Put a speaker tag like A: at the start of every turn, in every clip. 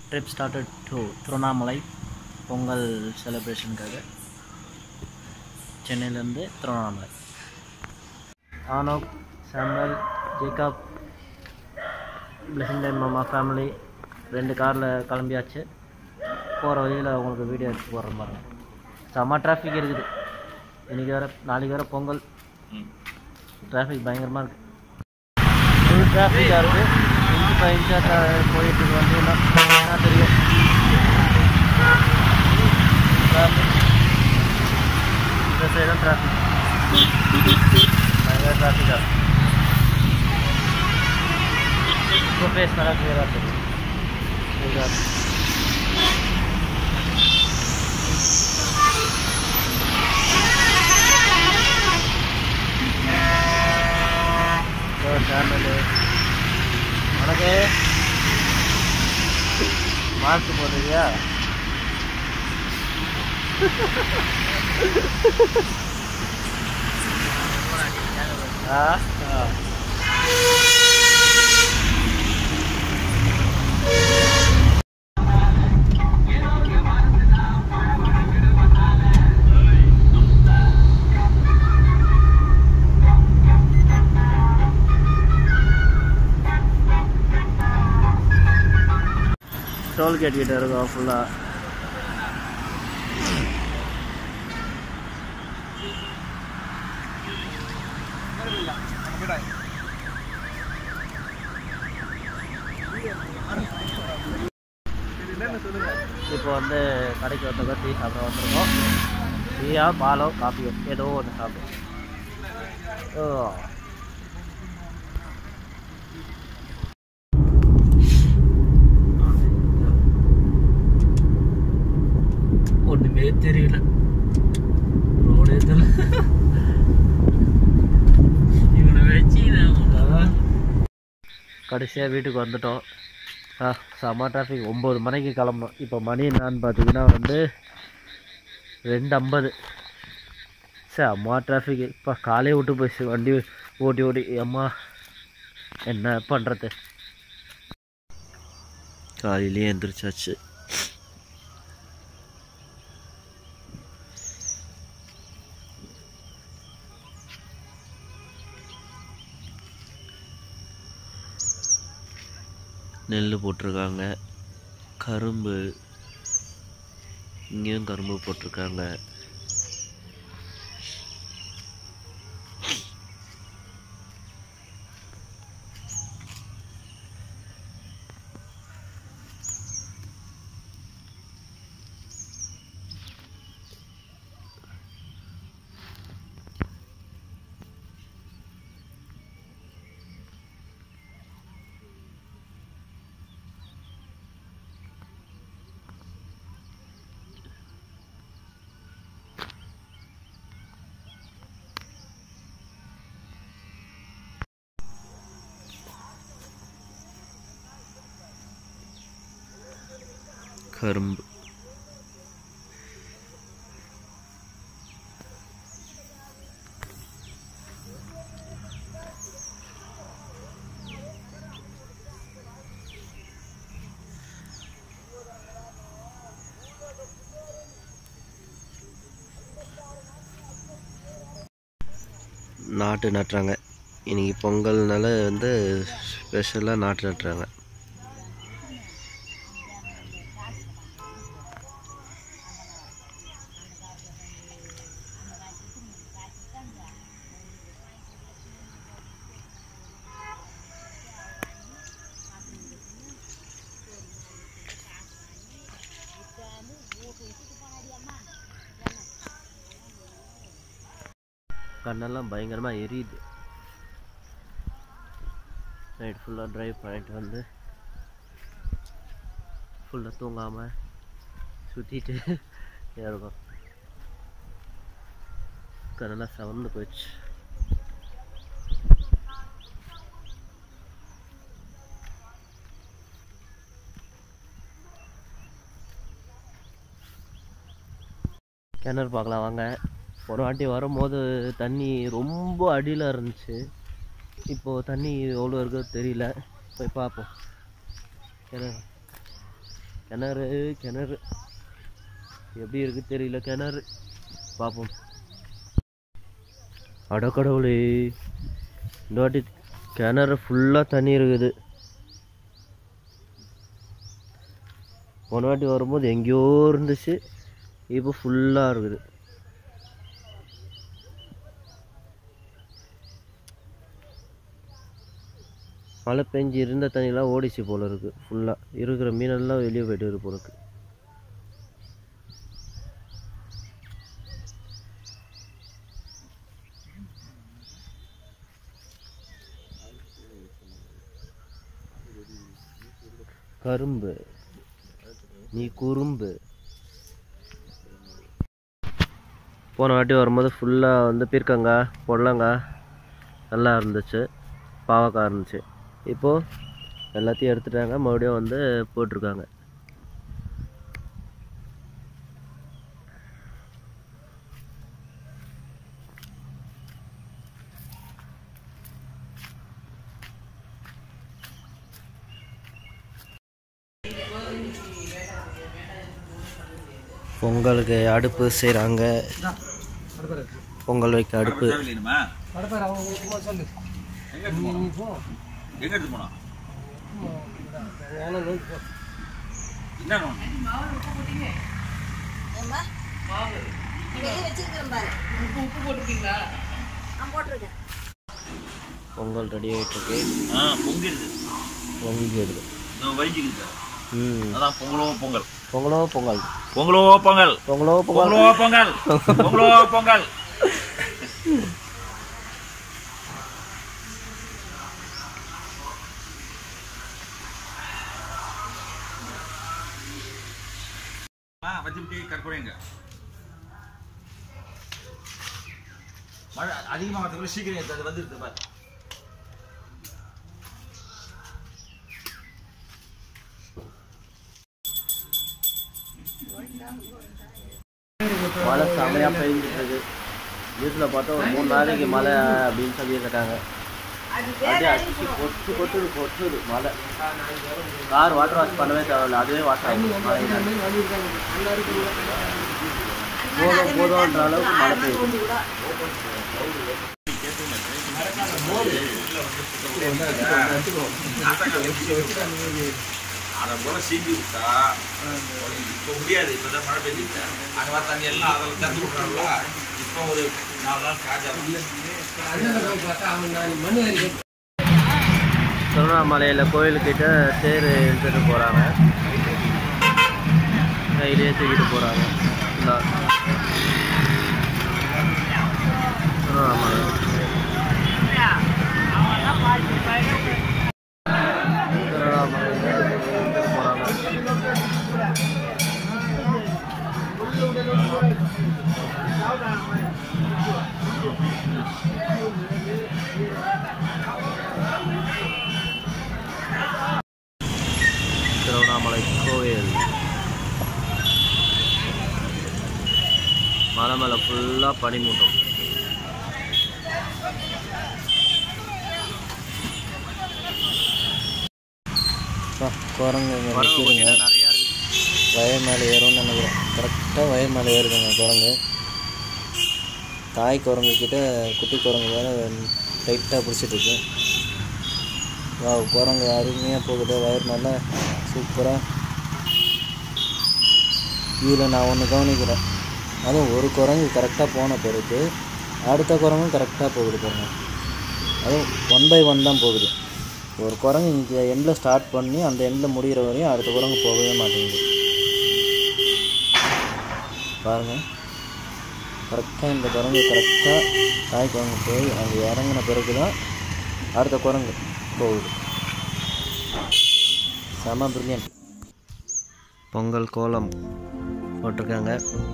A: Trip started to Tiruvannamalai Pongal செலிப்ரேஷனுக்காக சென்னையிலேருந்து Tiruvannamalai Enoch Samuel Jacob blessing time மாமா ஃபேமிலி ரெண்டு காரில் கிளம்பியாச்சு போகிற வழியில் உங்களுக்கு வீடியோ எடுத்து போடுற பாருங்க செம்ம டிராஃபிக் இருக்குது இன்றைக்கி வேறு நாளைக்கு வேறு பொங்கல் டிராஃபிக் பயங்கரமாக இருக்குது ஃபுல் டிராஃபிக்காக இருக்குது இன்ச்சு பை இன்ச்சாக போயிட்டு இருக்கு வண்டியெல்லாம் என்ன தெரியும் Traffic. இந்த சைடும் டிராஃபிக் பயங்கர டிராஃபிக்காக இருக்குது இப்போ ஃபேஸ் நல்லா கிளியராக தெரியும் கிளியராக இருக்கு சேனலு உனக்கு மாஸ்க் போடுறியா ஆ ஆ. டோல்கேட் கிட்ட இருக்கோம் ஃபுல்லாக இப்போ வந்து கடைக்கு வந்தப்போ டீ சாப்பிட வந்திருக்கோம் டீயா பாலோ காஃபியோ ஏதோ ஒன்று சாப்பிடும் ஓ ஒன்றுமே தெரியல ரோடே தெரியல இவனை வச்சு கடைசியாக வீட்டுக்கு வந்துட்டோம் ஆ செம்ம டிராஃபிக் ஒம்பது மணிக்கு கிளம்பணும் இப்போ மணி என்னான்னு பார்த்தீங்கன்னா வந்து ரெண்டு ஐம்பது செம்ம டிராஃபிக் இப்போ காலையே விட்டு போயிடுச்சு வண்டி ஓட்டி ஓட்டி அம்மா என்ன பண்ணுறது காலையிலேயே எந்திரிச்சாச்சு நெல் போட்டிருக்காங்க கரும்பு இங்கேயும் கரும்பு போட்டிருக்காங்க கரும்பு நாட்டு நட்டுறாங்க இன்னைக்கு பொங்கல்னால வந்து ஸ்பெஷலாக நாட்டு நட்டுறாங்க கண்ணெல்லாம் பயங்கரமாக எரியுது நைட் ஃபுல்லாக ட்ரைவ் பண்ணிட்டு வந்து ஃபுல்லாக தூங்காமல் சுற்றிட்டு இருக்கும் கண்ணெல்லாம் செவந்து போயிடுச்சு கிணறு பார்க்கலாம் வாங்க ஒரு வாட்டி வரும்போது தண்ணி ரொம்ப அடியில் இருந்துச்சு இப்போது தண்ணி எவ்வளோ இருக்கோ தெரியல போய் பார்ப்போம் கிணறு கிணறு கிணறு எப்படி இருக்கு தெரியல கிணறு பார்ப்போம் அடக்கடவுளே இந்த வாட்டி கிணறு ஃபுல்லாக தண்ணி இருக்குது போன வாட்டி வரும்போது எங்கேயோ இருந்துச்சு இப்போ ஃபுல்லாக இருக்குது மழை பெஞ்சு இருந்த தண்ணியெல்லாம் ஓடிச்சு போல இருக்கு ஃபுல்லாக இருக்கிற மீனெல்லாம் வெளியே போயிட்டு இருக்கு போல இருக்கு கரும்பு நீ குறும்பு போன வாட்டி வரும்போது ஃபுல்லாக வந்து பீர்க்கங்காய் பொடலங்காய் நல்லா இருந்துச்சு பாவக்காய் இருந்துச்சு இப்போது எல்லாத்தையும் எடுத்துட்டாங்க மறுபடியும் வந்து போட்டிருக்காங்க பொங்கலுக்கு அடுப்பு செய்கிறாங்க பொங்கல் வைக்க அடுப்பு
B: வேணுமா எங்க எடுத்து போனோம் எங்க எடுத்து போனோம் என்ன நோண்டு?
C: ஏம்மா? வெளியே வச்சிருக்கிறேன் பாரு. நான் போட்டிருக்கேன்.
A: பொங்கல் ரெடி ஆகிட்டு இருக்கு
B: ஆ பொங்கிடுது
A: பொங்கிடுது
B: இதோ வழிஞ்சிக்குது
A: ம்
B: அதான் பொங்கலோ பொங்கல்
A: பொங்கலோ பொங்கல்
B: பொங்கலோ பொங்கல்
A: பொங்கலோ பொங்கல்
B: பொங்கலோ பொங்கல் பொங்கலோ பொங்கல் வச்சுட்டு கற்கொடைங்க மழை அதிகமாக சீக்கிரம் எடுத்து அது வந்துருது பாரு
A: மழை செமையாக பெஞ்சிட்டு இருக்கு நியூஸில் பார்த்தா ஒரு மூணு நாளைக்கு மழை அப்படின்னு சொல்லியிருக்காங்க அப்படியே அடிச்சு கொட்டு கொட்டுது கொட்டுது மழை கார் வாட்டர் வாஷ் பண்ணவே தேவையில்ல அதுவே வாஷ் ஆகும் மழை போதும் போதும்ன்ற அளவுக்கு மழை பெய்யுது
B: அதை போல சீண்டி விட்டா இப்போ முடியாது இப்போதான் மழை பெஞ்சிட்டு அங்கே வர தண்ணி எல்லாம் அதில் தந்து விட்றாங்களா இப்போ ஒரு நாலு நாள் காய்ச்சல்
A: திருவண்ணாமலையில் கோயிலுக்கிட்ட தேர் இழுத்துட்டு போகிறாங்க கையிலேயே தூக்கிட்டு போகிறாங்க திருவண்ணாமலை திருவண்ணாமலையில் இழுத்துட்டு போகிறாங்க திருவண்ணாமலை கோவில் மலை மேலே ஃபுல்லாக பனிமூட்டம் குரங்கு நிற்கிதுங்க
D: நிறையா இருக்கு
A: வயல் மேலே ஏறும்னு நினைக்கிறேன் கரெக்டாக வயல் மேலே ஏறுதுங்க குரங்கு தாய் குரங்கு கிட்ட குட்டி குரங்கு வேற டைட்டாக பிடிச்சிட்டு இருக்கு வா குரங்கு அருமையாக போகுது வயர் மேலே சூப்பராக இதில் நான் ஒன்று கவனிக்கிறேன் அதுவும் ஒரு குரங்கு கரெக்டாக போன பிறகு அடுத்த குரங்கும் கரெக்டாக போகுது பாருங்க அதுவும் ஒன் பை ஒன் தான் போகுது ஒரு குரங்கு இங்கே எண்டில் ஸ்டார்ட் பண்ணி அந்த எண்டில் முடிகிற வரையும் அடுத்த குரங்கு போகவே மாட்டேங்குது பாருங்கள் கரெக்டாக இந்த குரங்கு கரெக்டாக தாய் குரங்கு போய் அங்கே இறங்கின பிறகு தான் அடுத்த குரங்கு போகுது செம பிரில்லியன்ட் பொங்கல் கோலம் போட்டிருக்காங்க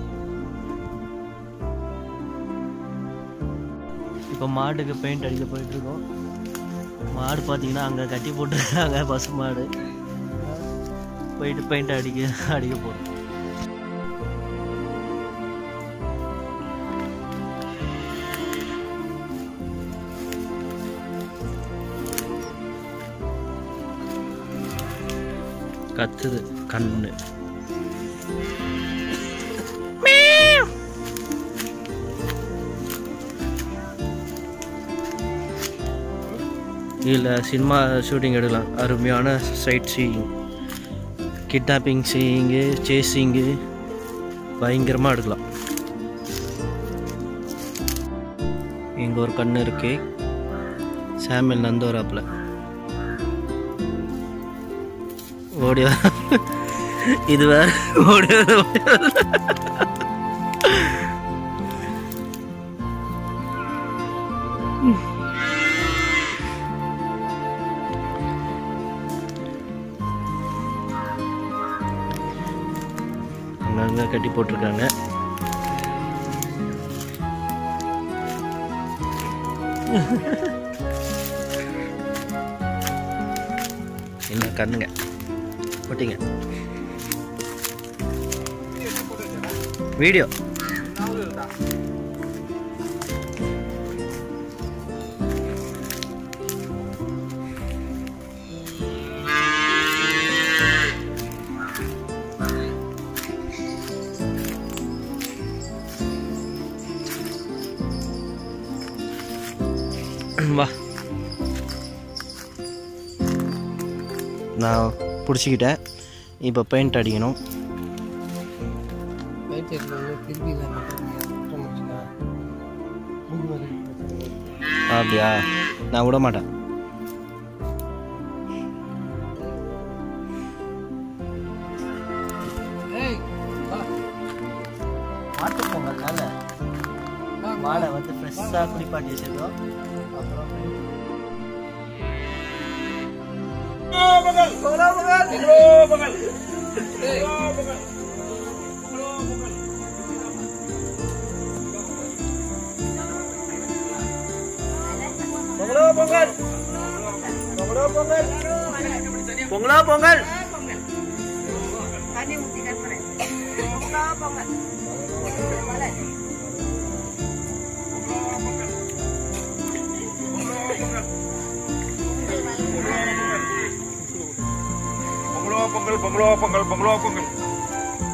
A: இப்போ மாட்டுக்கு பெயிண்ட் அடிக்க போயிட்டுருக்கோம் மாடு பார்த்தீங்கன்னா அங்கே கட்டி போட்டுருக்காங்க பசு மாடு போயிட்டு பெயிண்ட் அடிக்க அடிக்க போகிறோம் கத்துது கண்ணு இதில் சினிமா ஷூட்டிங் எடுக்கலாம் அருமையான sight seeing kidnapping seeing chasing பயங்கரமாக எடுக்கலாம் இங்கே ஒரு கண்ணு இருக்கு சாமியல் நந்தோராப்பில் ஓடி வர இது வேற ஓடி வர ஓடி வர. அங்கங்க கட்டி போட்டிருக்காங்க என்ன கண்ணுங்க போட்டிங்க வீடியோ வா நான் பிடிச்சிக்கிட்டேன் இப்போ பெயிண்ட் அடிக்கணும் அப்படியா நான் விட மாட்டேன் மாட்டு பொங்கல்னால மாடை வந்து ஃப்ரெஷ்ஷாக குளிப்பாட்டி வச்சிருக்கோம் அப்புறம் பொங்கலோ பொங்கல்
C: தண்ணி ஊற்றி கற்பனை பொங்கல்
B: பொங்கலோ பொங்கல் பொங்கலோ பொங்கல் பொங்கலோ பொங்கல்